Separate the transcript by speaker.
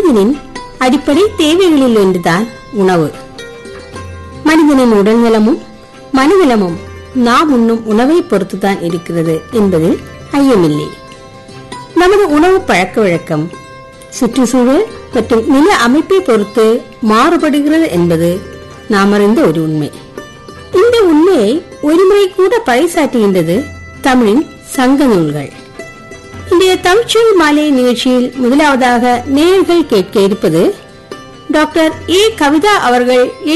Speaker 1: மனிதனின் அடிப்படை தேவைகளில் ஒன்றுதான் உணவு மனிதனின் உடல்நலமும் மனநலமும் நாம் உண்ணும் உணவை பொறுத்துதான் இருக்கிறது என்பதில் ஐயமில்லை நமது உணவு பழக்க வழக்கம் சுற்றுச்சூழல் மற்றும் நில அமைப்பை பொறுத்து மாறுபடுகிறது என்பது நாம் அறிந்த ஒரு உண்மை இந்த உண்மையை ஒருமுறை கூட பறைசாற்றுகின்றது தமிழின் சங்க நூல்கள் இன்றைய தமிழ்ச்சொல் மாலை நிகழ்ச்சியில் முதலாவதாக நேயர்கள் கேட்க இருப்பது டாக்டர் ஏ கவிதா அவர்கள்